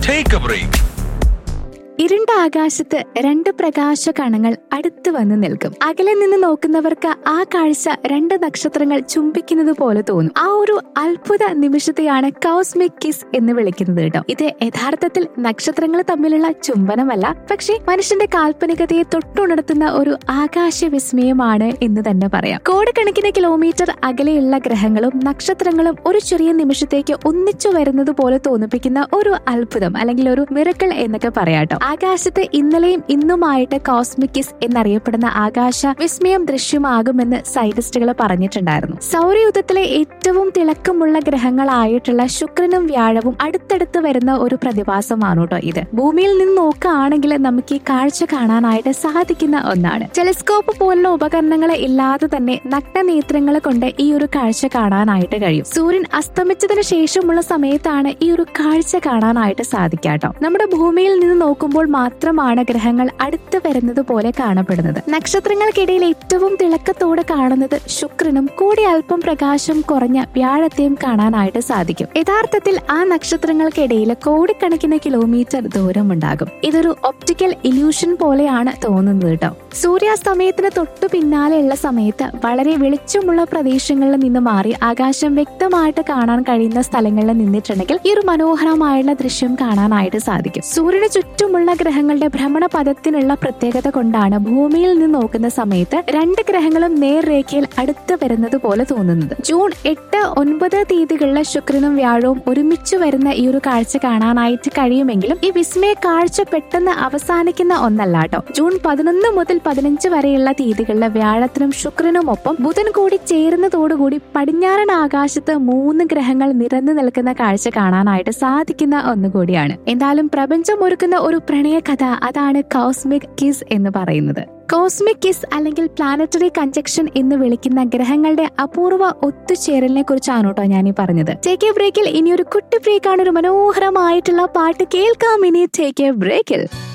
Take a break. ഇരുണ്ട ആകാശത്ത് രണ്ട് പ്രകാശ കണങ്ങൾ അടുത്ത് വന്ന് നിൽക്കും അകലെ നിന്ന് നോക്കുന്നവർക്ക് ആ കാഴ്ച രണ്ട് നക്ഷത്രങ്ങൾ ചുംബിക്കുന്നത് പോലെ തോന്നും ആ ഒരു അത്ഭുത നിമിഷത്തെയാണ് കൗസ്മിക് കിസ് എന്ന് വിളിക്കുന്നത് കേട്ടോ ഇത് യഥാർത്ഥത്തിൽ നക്ഷത്രങ്ങൾ തമ്മിലുള്ള ചുംബനമല്ല പക്ഷേ മനുഷ്യന്റെ കാൽപ്പനികതയെ തൊട്ടുണർത്തുന്ന ഒരു ആകാശ വിസ്മയമാണ് എന്ന് തന്നെ പറയാം കോടിക്കണക്കിന് കിലോമീറ്റർ അകലെയുള്ള ഗ്രഹങ്ങളും നക്ഷത്രങ്ങളും ഒരു ചെറിയ നിമിഷത്തേക്ക് ഒന്നിച്ചു വരുന്നത് പോലെ തോന്നിപ്പിക്കുന്ന ഒരു അത്ഭുതം അല്ലെങ്കിൽ ഒരു മിറക്കിൾ എന്നൊക്കെ പറയാട്ടോ ആകാശത്ത് ഇന്നലെയും ഇന്നുമായിട്ട് കോസ്മിക്കിസ് എന്നറിയപ്പെടുന്ന ആകാശ വിസ്മയം ദൃശ്യമാകുമെന്ന് സയന്റിസ്റ്റുകൾ പറഞ്ഞിട്ടുണ്ടായിരുന്നു സൗരയൂഥത്തിലെ ഏറ്റവും തിളക്കമുള്ള ഗ്രഹങ്ങളായിട്ടുള്ള ശുക്രനും വ്യാഴവും അടുത്തടുത്ത് വരുന്ന ഒരു പ്രതിഭാസമാണ് കേട്ടോ ഇത് ഭൂമിയിൽ നിന്ന് നോക്കുകയാണെങ്കിൽ നമുക്ക് ഈ കാഴ്ച കാണാനായിട്ട് സാധിക്കുന്ന ഒന്നാണ് ടെലിസ്കോപ്പ് പോലുള്ള ഉപകരണങ്ങൾ ഇല്ലാതെ തന്നെ നഗ്നനേത്രങ്ങൾ കൊണ്ട് ഈ ഒരു കാഴ്ച കാണാനായിട്ട് കഴിയും സൂര്യൻ അസ്തമിച്ചതിന് ശേഷമുള്ള സമയത്താണ് ഈ ഒരു കാഴ്ച കാണാനായിട്ട് സാധിക്കാട്ടോ നമ്മുടെ ഭൂമിയിൽ നിന്ന് നോക്കുമ്പോൾ മാത്രമാണ് ഗ്രഹങ്ങൾ അടുത്ത് വരുന്നത് പോലെ കാണപ്പെടുന്നത് നക്ഷത്രങ്ങൾക്കിടയിൽ ഏറ്റവും തിളക്കത്തോടെ കാണുന്നത് ശുക്രനും കൂടി അല്പം പ്രകാശം കുറഞ്ഞ വ്യാഴത്തെയും കാണാനായിട്ട് സാധിക്കും യഥാർത്ഥത്തിൽ ആ നക്ഷത്രങ്ങൾക്കിടയിൽ കോടിക്കണക്കിന് കിലോമീറ്റർ ദൂരമുണ്ടാകും ഇതൊരു ഒപ്റ്റിക്കൽ ഇല്യൂഷൻ പോലെയാണ് തോന്നുന്നത് കേട്ടോ സൂര്യാസ്തമയത്തിന് തൊട്ടു പിന്നാലെയുള്ള സമയത്ത് വളരെ വെളിച്ചമുള്ള പ്രദേശങ്ങളിൽ നിന്ന് മാറി ആകാശം വ്യക്തമായിട്ട് കാണാൻ കഴിയുന്ന സ്ഥലങ്ങളിൽ നിന്നിട്ടുണ്ടെങ്കിൽ ഈ ഒരു മനോഹരമായുള്ള ദൃശ്യം കാണാനായിട്ട് സാധിക്കും സൂര്യന് ചുറ്റുമുള്ള ഗ്രഹങ്ങളുടെ ഭ്രമണപഥത്തിനുള്ള പ്രത്യേകത കൊണ്ടാണ് ഭൂമിയിൽ നിന്ന് നോക്കുന്ന സമയത്ത് രണ്ട് ഗ്രഹങ്ങളും നേർരേഖയിൽ അടുത്ത് വരുന്നത് പോലെ തോന്നുന്നത് ജൂൺ എട്ട് ഒൻപത് തീയതികളിലെ ശുക്രനും വ്യാഴവും ഒരുമിച്ച് വരുന്ന ഈ ഒരു കാഴ്ച കാണാനായിട്ട് കഴിയുമെങ്കിലും ഈ വിസ്മയ കാഴ്ച പെട്ടെന്ന് അവസാനിക്കുന്ന ഒന്നല്ല കേട്ടോ ജൂൺ പതിനൊന്ന് മുതൽ പതിനഞ്ച് വരെയുള്ള തീയതികളിലെ വ്യാഴത്തിനും ശുക്രനും ഒപ്പം ബുധൻ കൂടി ചേരുന്നതോടുകൂടി പടിഞ്ഞാറൻ ആകാശത്ത് മൂന്ന് ഗ്രഹങ്ങൾ നിരന്നു നിൽക്കുന്ന കാഴ്ച കാണാനായിട്ട് സാധിക്കുന്ന ഒന്നുകൂടിയാണ് എന്തായാലും പ്രപഞ്ചം ഒരുക്കുന്ന ഒരു പ്രണയ കഥ അതാണ് കോസ്മിക് കിസ് എന്ന് പറയുന്നത് കോസ്മിക് കിസ് അല്ലെങ്കിൽ പ്ലാനറ്ററി കഞ്ചക്ഷൻ എന്ന് വിളിക്കുന്ന ഗ്രഹങ്ങളുടെ അപൂർവ ഒത്തുചേരലിനെ കുറിച്ചാണ് കേട്ടോ ഞാൻ ഈ പറഞ്ഞത് ടേക്ക് എ ബ്രേക്കിൽ ഇനി ഒരു കുട്ടി ബ്രേക്കാണ് ഒരു മനോഹരമായിട്ടുള്ള പാട്ട് കേൾക്കാം ഇനി ടേക്ക് എ ബ്രേക്കിൽ